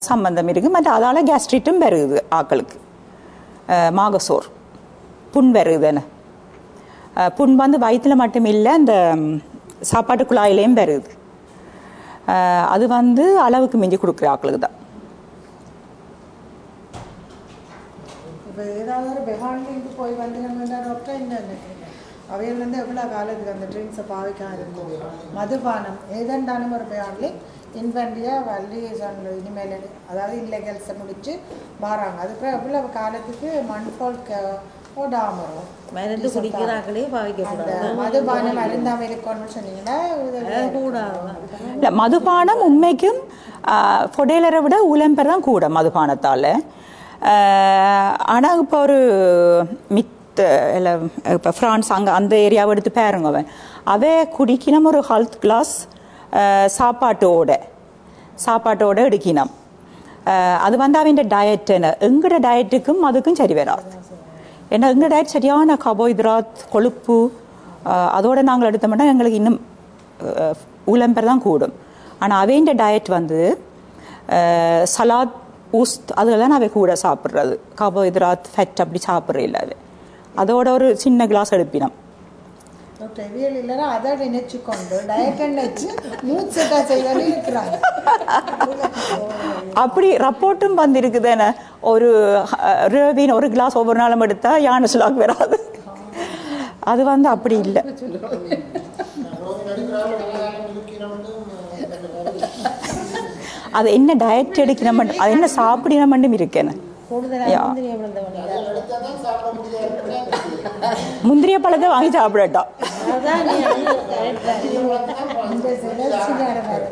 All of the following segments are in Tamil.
சம்பந்தம் இருக்குது மற்ற அதால் கேஸ்ட்ரிட்டும் வருது ஆக்களுக்கு அஹ், மாகசோர் புண் வருதுன்னு அஹ், புண் வந்து வயிற்றில் மட்டும் இல்லை அந்த ம், சாப்பாட்டு குழாயிலையும் வருது அஹ், அது வந்து அளவுக்கு மிஞ்சி கொடுக்குற ஆக்களுக்கு தான் இப்போ ஏதாவது ஒரு பெஹாண்டிங்க்கு போய் வந்தீங்கன்னா டாக்டர் என்ன அவையில் வந்து எவ்வளோ காலத்துக்கு அந்த ட்ரிங்க்ஸை பாவிக்காம இருக்கும் மதுபானம் ஏதெண்டாலும் ஒரு பெஹாண்ட்லி இன்வெண்டியாக வள்ளி சொன்ன இனிமேல் அதாவது இல்லைகல்ஸை முடிச்சு வராங்க அதுக்கு எவ்வளவு காலத்துக்கு மண்பால் டாமரும் மருந்து குடிக்கிறாங்களே அந்த பாவிக்கக்கூடாது மதுபானம் அருந்தாமல் இருக்கணும்னு சொன்னீங்கன்னா உதவியா இருக்கும். கூடாது இல்லை மதுபானம் உண்மைக்கும் ஃபொடேலரை விட உலம்பர் தான் கூட மதுபானத்தால் ஆனால் இப்போ ஒரு மித்த இல்லை இப்போ ஃப்ரான்ஸ் அங்கே அந்த ஏரியாவை எடுத்து பாருங்க அவன் அவை குடிக்கணும் ஒரு ஹெல்த் கிளாஸ் சாப்பாட்டோட சாப்பாட்டோட எடுக்கணும் அஹ், அது வந்து அவன் டயட்டுன்னு எங்களோட டயட்டுக்கும் அதுக்கும் சரி வராது ஏன்னா எங்கள் டயட் சரியான கார்போஹைட்ராத் கொழுப்பு அஹ், அதோட நாங்கள் எடுத்தோம்னா எங்களுக்கு இன்னும் உலம்பர் தான் கூடும் ஆனால் அவைண்ட டயட் வந்து அஹ், சலாத் ஊஸ்த் அதெல்லாம் அவை கூட சாப்பிட்றது கார்போஹைட்ராத் ஃபெட் அப்படி சாப்பிட்ற இல்லை அவை அதோட ஒரு சின்ன கிளாஸ் எடுப்பினோம் டாக்டர் எவியல் இல்லைன்னா அதை நினைச்சு கொண்டு டயட் நினைச்சு மூச்சு செட்டா செய்தாலே இருக்கிறாங்க அப்படி ரப்போர்ட்டும் வந்திருக்குதானே ஒரு ரேவின் ஒரு கிளாஸ் ஒவ்வொரு நாளும் எடுத்தா யானை ஸ்லாக் வராது அது வந்து அப்படி இல்லை அது என்ன டயட் எடுக்கணும் அது என்ன சாப்பிடணும் மட்டும் இருக்கேன்னு கூடுதலாக யா. முந்திரி எவ்வளவு முந்திரிய பழத்தை வாங்கி சாப்பிடட்டோம் அதான் நீ வந்து correct தான். இந்த சுழற்சி நேரம் வேறு.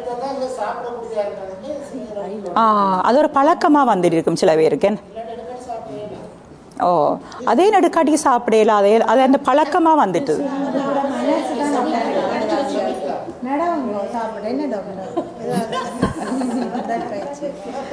ஆ அது ஒரு பழக்கமாக வந்துட்டு இருக்கும் சில பேருக்கு ஓ அதே நடுக்காட்டிக்கு சாப்பிடல அதே அது அந்த பழக்கமாக வந்துட்டு நடவுங்க சாப்பிட என்ன டாக்டர் உடற்பயிற்சி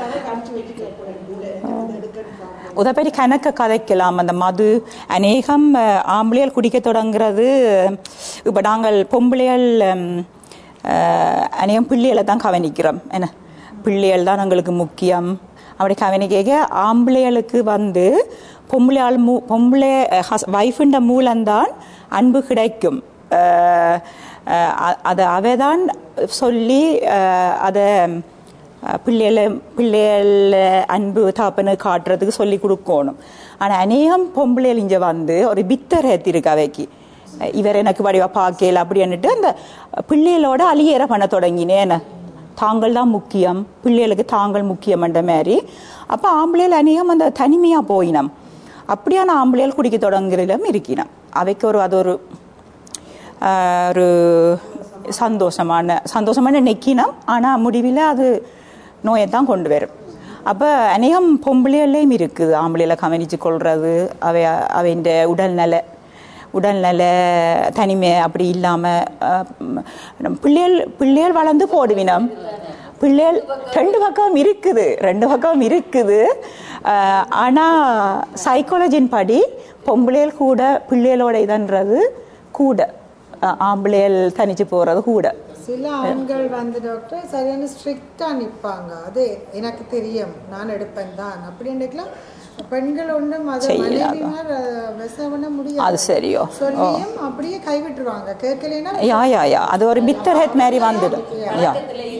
உதப்படி கணக்க கதைக்கலாம் அந்த மது அநேகம் அஹ், ஆம்பளையல் குடிக்க தொடங்குறது இப்போ நாங்கள் பொம்பளையல் ம், அஹ், அநேகம் பிள்ளைகளை தான் கவனிக்கிறோம் என்ன பிள்ளைகள் தான் எங்களுக்கு முக்கியம் அப்படி கவனிக்க ஆம்பளைகளுக்கு வந்து பொம்பளையால் மூ பொம்பளை வைஃபுண்ட மூலம்தான் அன்பு கிடைக்கும் அஹ், அஹ், அ- அதை அவை தான் சொல்லி அஹ், அதை அஹ் பிள்ளைகளை பிள்ளைகள் அன்பு தாப்பனு காட்டுறதுக்கு சொல்லி கொடுக்கணும் ஆனால் அநேகம் பொம்பளைகள் இங்கே வந்து ஒரு பித்தர் ஏற்றிருக்கு அவைக்கு அஹ் இவர் எனக்கு வடிவா பார்க்கல அப்படின்னுட்டு அந்த பிள்ளைகளோட அழியற பண்ண தொடங்கினேன் தாங்கள் தான் முக்கியம் பிள்ளைகளுக்கு தாங்கள் முக்கியம்ன்ற மாதிரி அப்போ ஆம்பளைகள் அநேகம் அந்த தனிமையாக போயினம் அப்படியான ஆம்பளைகள் குடிக்க தொடங்குறதும் இருக்கினோம் அவைக்கு ஒரு அது ஒரு ஆஹ் ஒரு சந்தோஷமான சந்தோஷமான நெக்கினம் ஆனால் முடிவில் அது நோயை தான் கொண்டு வரும் அப்போ அநேகம் பொம்பளைகள்லேயும் இருக்குது ஆம்பளையில கவனிச்சு கொள்வது அவை அவைண்ட உடல்நல உடல்நல தனிமை அப்படி இல்லாமல் பிள்ளைகள் பிள்ளைகள் வளர்ந்து போடுவினம் பிள்ளைகள் ரெண்டு பக்கம் இருக்குது ரெண்டு பக்கம் இருக்குது ஆஹ் ஆனா சைக்காலஜின் படி பொம்பளைகள் கூட பிள்ளைகளோட இதன்றது கூட ஆஹ் ஆம்பளைகள் தனிச்சு போறது கூட சில ஆண்கள் வந்து டாக்டர் சரியான ஸ்ட்ரிக்டாக நிற்பாங்க அது எனக்கு தெரியும் நான் எடுப்பேன் தான் அப்படின்னுக்கலாம் பெண்கள் ஒன்றும் அதை செய்யலாம். மனைவிமார் விச பண்ண முடியாது அது சரியோ சொல்லியும் அப்படியே கைவிட்டுருவாங்க கேட்கலைன்னா யா யா யா அது ஒரு பித்தர் ஹெட் மாதிரி வந்துடும் யா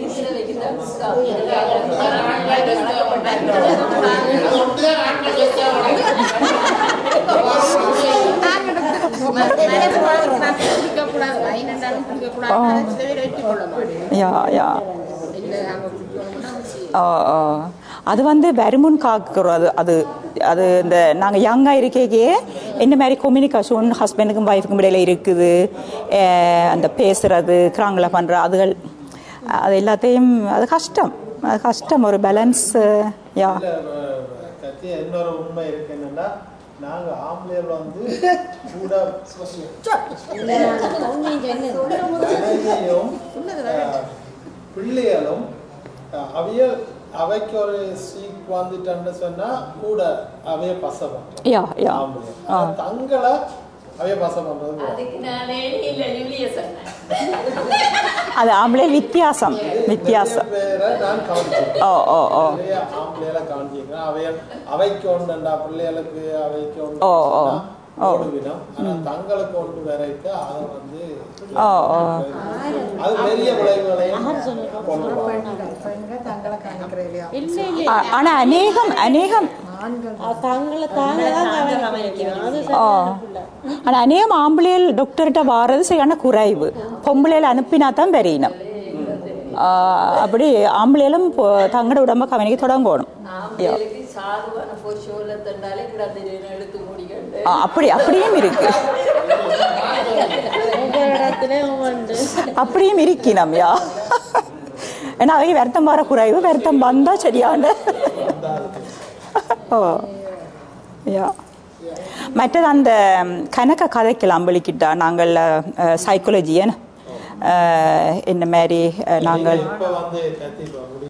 குடிக்கக்கூடாது வயன் இருந்தாலும் குடிக்கக்கூடாது சில பேர் வெற்றிக்கொள்ள மாட்டேன் யா யா இல்லை நாங்கள் குடிக்கணும்னா ஆ, ஆ. அது வந்து வருமுன் காக்கிறோம் அது அது அது இந்த நாங்கள் யங்காக இருக்கே என்ன மாதிரி கம்யூனிகேஷன் ஹஸ்பண்டுக்கும் ஒய்ஃபுக்கும் இடையில இருக்குது அஹ், அந்த பேசுறது கிராங்கில் பண்ணுற அதுகள் அது எல்லாத்தையும் அது கஷ்டம் அது கஷ்டம் ஒரு பேலன்ஸ் யா இல்ல, அஹ், கத்தி இன்னொரு உண்மை இருக்கு என்னன்னா நாங்க ஆம்பளையர் வந்து கூட மனைவியும் அஹ், பிள்ளைகளும் அஹ், அவைய அவைக்கு ஒரு சீக் வந்துட்டேன்னு சொன்னா கூட அவைய பசவம் யா யா ஆம்பளையர் ஆனா தங்களை அவைய பாசம் பண்றது கூட. அதுக்கு நானே இல்ல ஜூலிய சொன்னேன் அது ஆம்பளையல் வித்தியாசம் வித்தியாசம் நிறைய பேரை நான் கவனிச்சிருக்கேன் ஓ ஓ ஓ நிறைய ஆம்பளையில கவனிச்சிருக்கேன் அவைய அவைக்கு ஒன்றுண்டா பிள்ளைகளுக்கு அவைக்கு ஒன்று ஓ, ஓ. ஓ. ஓடுவினம் ஆனா தங்களுக்கு ஒன்று வரைக்கும் அதை வந்து ஓ ஓ அது பெரிய விளைவுகளையும் கொண்டு வரும் பெண்கள் பெண்கள் தங்களை காணிக்கிற இல்லையா இல்ல இல்ல ஆ- ஆனா அநேகம் அநேகம் ஆண்கள் அது தங்களை தாங்க தான் கவனிக்கணும் அது ஓ சரியான பிள்ளை. ஆனா அநேகம் ஆம்பளையல் டாக்டர்கிட்ட வாரது சரியான குறைவு பொம்பளையில அனுப்பினா தான் பெரியணும் அப்படி ஆம்பளையிலும் பொ- தங்களோட உடம்ப கவனிக்க தொடங்கணும் ஆம்பளைக்கு சாதுவான பொஷோல தண்டாலே கிடந்திரேன்னு எழுத்து முடிக்கண்டு ஆ, அப்படி அப்படியும் இருக்கு ஒவ்வொரு இடத்துலயும் ஒவ்வொன்று அப்படியும் இருக்கணும் யா ஏன்னா அவங்க வருத்தம் வர குறைவு வருத்தம் வந்தா சரியான ஓ யா மற்றது அந்த கணக்க கதைக்கலாம் வெளிக்கிட்டா நாங்கள் சைக்காலஜி என்ன இந்த மாதிரி அஹ், நாங்கள் இப்ப வந்து கத்தி இப்ப முடி